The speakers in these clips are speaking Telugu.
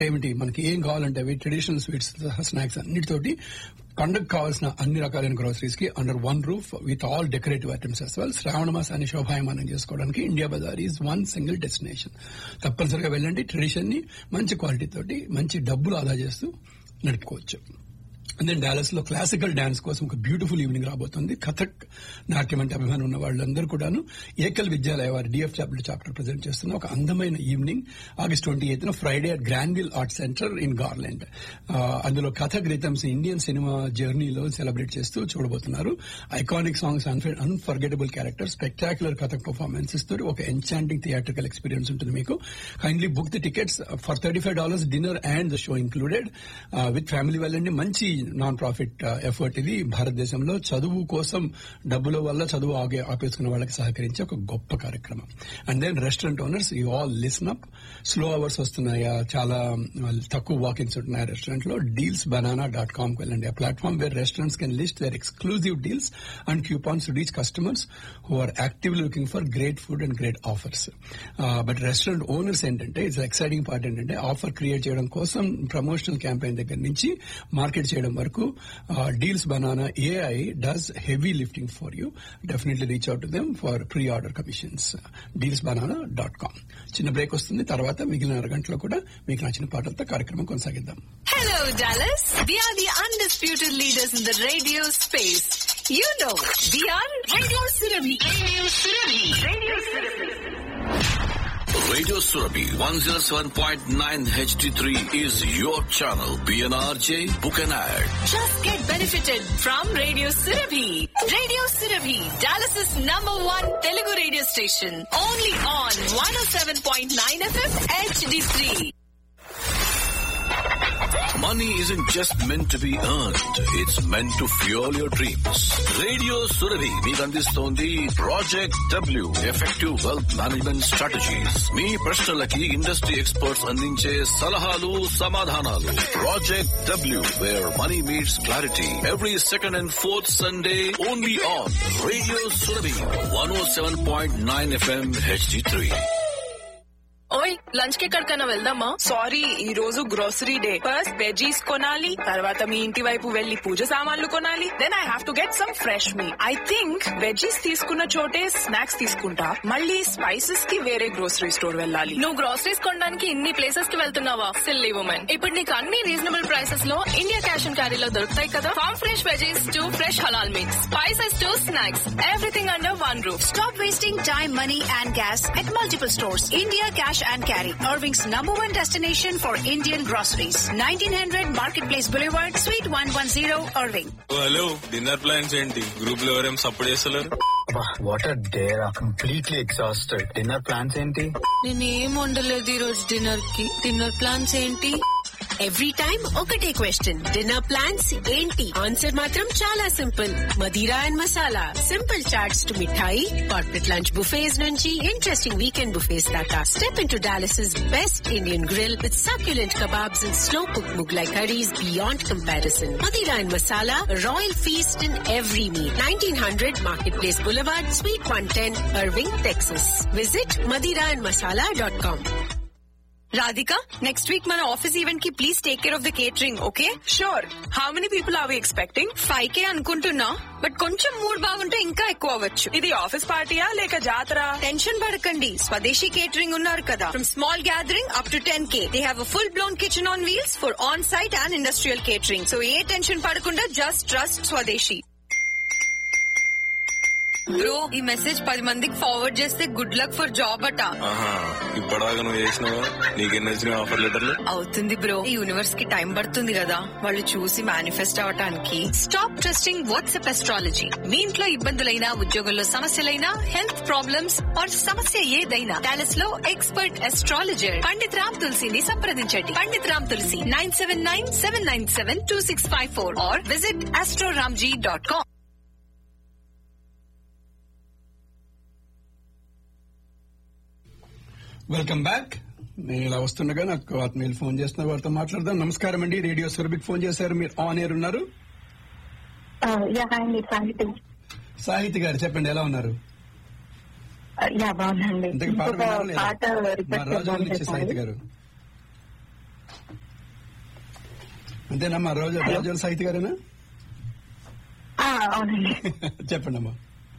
ఏమిటి మనకి ఏం కావాలంటే అవి ట్రెడిషనల్ స్వీట్స్ స్నాక్స్ అన్నిటితోటి పండుగ కావాల్సిన అన్ని రకాలైన గ్రోసరీస్ కి under one roof with all decorative items as well Shravana మాసాన్ని శోభాయమానం చేసుకోవడానికి India Bazaar is one single destination తప్పనిసరిగా వెళ్ళండి ట్రెడిషన్ ని మంచి క్వాలిటీ తోటి మంచి డబ్బులు ఆదా చేస్తూ నడుపుకోవచ్చు దెన్ డాలస్ లో క్లాసికల్ డాన్స్ కోసం ఒక బ్యూటిఫుల్ ఈవినింగ్ రాబోతుంది కథక్ నాట్యం అంటే అభిమానం ఉన్న వాళ్ళందరూ కూడాను ఏకల్ విద్యాలయ వారి డిఎఫ్ చాప్టర్ చాప్టర్ ప్రజెంట్ చేస్తున్న ఒక అందమైన evening August twenty eighth Friday at Grandville Art Center in Garland అందులో కథక్ రిథమ్స్ ఇండియన్ సినిమా జర్నీలో సెలబ్రేట్ చేస్తూ చూడబోతున్నారు iconic songs unforgettable character spectacular Kathak performances తోటి ఒక ఎన్చాంటింగ్ థియేట్రికల్ ఎక్స్పీరియన్స్ ఉంటుంది మీకు kindly book the tickets for thirty five dollars dinner and the show included with family వెళ్ళండి మంచి నాన్ ప్రాఫిట్ ఎఫర్ట్ ఇది భారతదేశంలో చదువు కోసం డబ్బుల వల్ల చదువు ఆగే ఆపేసుకున్న వాళ్ళకి సహకరించే ఒక గొప్ప కార్యక్రమం and then restaurant owners you all listen up slow hours వస్తున్నాయా చాలా తక్కువ వాకింగ్స్ ఉంటున్నాయి రెస్టారెంట్ లో డీల్స్ బనానా డాట్ కామ్ కి వెళ్ళండి ఆ platform where restaurants can list their exclusive deals and coupons to reach customers who are actively looking for great food and great offers but restaurant owners ఏంటంటే ఇట్స్ ఎక్సైటింగ్ పార్ట్ ఏంటంటే ఆఫర్ క్రియేట్ చేయడం కోసం ప్రమోషనల్ క్యాంపెయిన్ దగ్గర నుంచి మార్కెట్ చేయడం వరకు deals banana AI does heavy lifting for you definitely reach out them for pre order commissions deals banana dot com చిన్న బ్రేక్ వస్తుంది తర్వాత మిగిలిన అరగంటలో కూడా మీకు నచ్చిన పాటలతో కార్యక్రమం కొనసాగిద్దాం Hello, Dallas. We are the undisputed leaders in the radio space. You know, we are Radio Surabhi. Radio Surabhi. Radio Surabhi. Radio Surabhi 107.9 HD3 is your channel. PNRJ, book an ad. Just get benefited from Radio Surabhi. Radio Surabhi, Dallas's number one Telugu radio station. Only on 107.9 FM HD3. Money isn't just meant to be earned. It's meant to fuel your dreams. Radio Surabhi మీకు అందిస్తోంది project W effective wealth management strategies మీ ప్రశ్నలకి ఇండస్ట్రీ ఎక్స్పర్ట్స్ అందించే సలహాలు సమాధానాలు project W where money meets clarity every second and fourth Sunday only on radio Surabhi one O seven point nine FM HD three ఓయ్ లంచ్ కి ఎక్కడికైనా వెళ్దామా సారీ ఈ రోజు గ్రోసరీ డే ఫస్ట్ వెజీస్ కొనాలి తర్వాత మీ ఇంటి వైపు వెళ్లి పూజ సామాన్లు కొనాలి then I have to get some fresh మీ ఐ థింక్ వెజీస్ తీసుకున్న చోటే స్నాక్స్ తీసుకుంటా మళ్ళీ స్పైసెస్ కి వేరే గ్రోసరీ స్టోర్ వెళ్ళాలి నువ్వు గ్రోసరీస్ కొనడానికి ఇన్ని ప్లేసెస్ కి వెళ్తున్నావా సిల్లీ ఉమెన్ ఇప్పుడు నీకు అన్ని రీజనబుల్ ప్రైసెస్ లో ఇండియా క్యాష్ అండ్ క్యారీలో దొరుకుతాయి కదా farm fresh veggies to fresh halal meats spices to snacks everything under one roof Stop wasting time, money, and gas at multiple stores. India Cash and Carry, Irving's number one destination for Indian groceries. 1900 Marketplace Boulevard, Suite 110, Irving. Hello dinner plans ఏంటి గ్రూప్ లో ఎవరేం సపోర్ట్ చేస్తలేరు what are they completely exhausted dinner plans ఏంటి నేను ఏం వండలేదు ఈ రోజు డిన్నర్ కి డిన్నర్ ప్లాన్స్ ఏంటి ఎవ్రీ టైం ఒకటే క్వశ్చన్ డిన్నర్ ప్లాన్స్ ఏంటి ఆన్సర్ మాత్రం చాలా simple Madira and Masala simple chaats to mithai corporate lunch buffets నుంచి ఇంట్రెస్టింగ్ వీకెండ్ బుఫేస్ దాకా step in to Dallas best Indian grill with succulent kebabs and slow cooked Mughlai curries beyond comparison. Madira and Masala, a royal feast in every meal. 1900 Marketplace Boulevard, Suite 110, Irving, Texas. Visit madiraandmasala.com. Radhika next week మన ఆఫీస్ ఈవెంట్ కి please take care of the catering okay sure how many people are we expecting five K అనుకుంటున్నా బట్ కొంచెం మూడ్ బాగుంటే ఇంకా ఎక్కువ అవ్వచ్చు ఇది ఆఫీస్ పార్టీయా లేక జాతర టెన్షన్ పడకండి స్వదేశీ కేటరింగ్ ఉన్నారు కదా from small gathering up to ten K they have full blown kitchen on wheels for on site and industrial catering so ఏ టెన్షన్ పడకుండా జస్ట్ ట్రస్ట్ స్వదేశీ బ్రో ఈ మెసేజ్ పది మందికి ఫార్వర్డ్ చేస్తే గుడ్ లక్ ఫర్ జాబ్ అట ఆహా ఇప్పటిదాకా నువ్వు చేసినావా నీకెన్ని వచ్చినాయి ఆఫర్ లెటర్లు అవుతుంది బ్రో ఈ యూనివర్స్ కి టైం పడుతుంది కదా వాళ్ళు చూసి మేనిఫెస్ట్ అవటానికి స్టాప్ ట్రస్టింగ్ వాట్సాప్ ఎస్ట్రాలజీ మీ ఇంట్లో ఇబ్బందులైనా ఉద్యోగంలో సమస్యలైనా హెల్త్ ప్రాబ్లమ్స్ ఆర్ సమస్య ఏదైనా డాలస్ లో ఎక్స్పర్ట్ ఎస్ట్రాలజర్ పండిత్ రామ్ తులసిని సంప్రదించండి Pandit Ram Tulasi nine seven nine seven nine seven two six five four or visit astroramji dot com welcome back నేను ఇలా వస్తుండగా నాకు ఆత్మీయులు ఫోన్ చేస్తున్నారు వారితో మాట్లాడదాం నమస్కారం అండి రేడియో సురభికి ఫోన్ చేశారు మీరు ఆన్ ఎయిర్ ఉన్నారు యా హాయ్ అండి సాహితి సాహితి గారు చెప్పండి ఎలా ఉన్నారు యా బాగుందండి ఇంతకీ పాట ఇంకొక విన్నారా లేదా? పాట మా రిక్వెస్ట్ రాజు చేద్దాం నుంచి సాహితి చెప్పండి. గారు అంతేనమ్మా రోజు రోజుల సాహితీ గారేనా ఆ, అవునండి చెప్పండి అమ్మా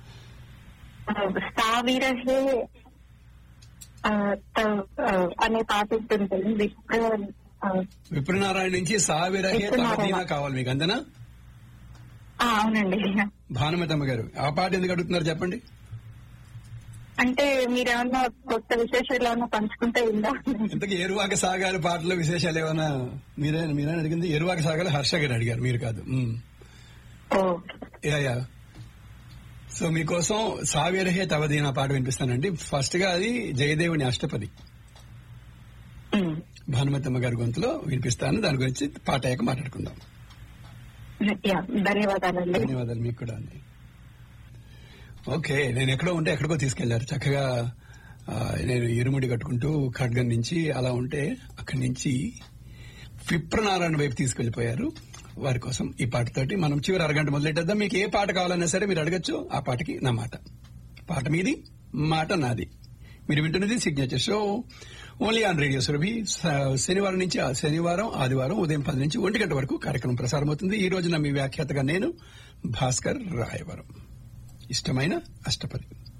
సావిరహే ఆ, త- ఆ, అనే పాట ఉంటుంది విప్ర ఆ, విప్రనారాయణ నుంచి సావిరహే విప్రనారాయణ. తమదీనా కావాలి మీకు అంతేనా ఆ, అవునండి భానుమతమ్మ గారు ఆ పాట ఎందుకు అడుగుతున్నారు చెప్పండి అంటే మీరేమన్నా కొత్త విశేషాలు ఏమన్నా పంచుకుంటే ఉందా ఇంతకీ ఎరువాక సాగాలి పాటలో విశేషాలు ఏమైనా మీరే మీరే అడిగింది ఎరువాక సాగాలి హర్ష గారు అడిగారు మీరు కాదు ఉమ్. ఓ యా యా సో మీకోసం సావేరహే తవదీనా పాట వినిపిస్తానండి ఫస్ట్ గా అది జయదేవుని అష్టపది ఉమ్. భానుమతమ్మ గారి గొంతులో వినిపిస్తాను దాని గురించి పాట అయ్యాక మాట్లాడుకుందాం యా ధన్యవాదాలండి ధన్యవాదాలు మీకు కూడా అండి ఓకే నేను ఎక్కడో ఉంటే ఎక్కడికో తీసుకెళ్లారు చక్కగా ఆ, నేను ఇరుముడి కట్టుకుంటూ ఖడ్గం నుంచి అలా ఉంటే అక్కడి నుంచి విప్రనారాయణ వైపు తీసుకెళ్లిపోయారు వారి కోసం ఈ పాటతోటి మనం చివరి అరగంట మొదలెట్టేద్దాం మీకు ఏ పాట కావాలన్నా సరే మీరు అడగచ్చు ఆ పాటకి నా మాట పాట మీది మాట నాది మీరు వింటున్నది signature show only on radio Surabhi స- శనివారం నుంచి ఆ శనివారం ఆదివారం ఉదయం పది నుంచి ఒంటి గంట వరకు కార్యక్రమం ప్రసారం అవుతుంది ఈ రోజున మీ వ్యాఖ్యాతగా నేను భాస్కర్ రాయవరం ఇష్టమైన అష్టపది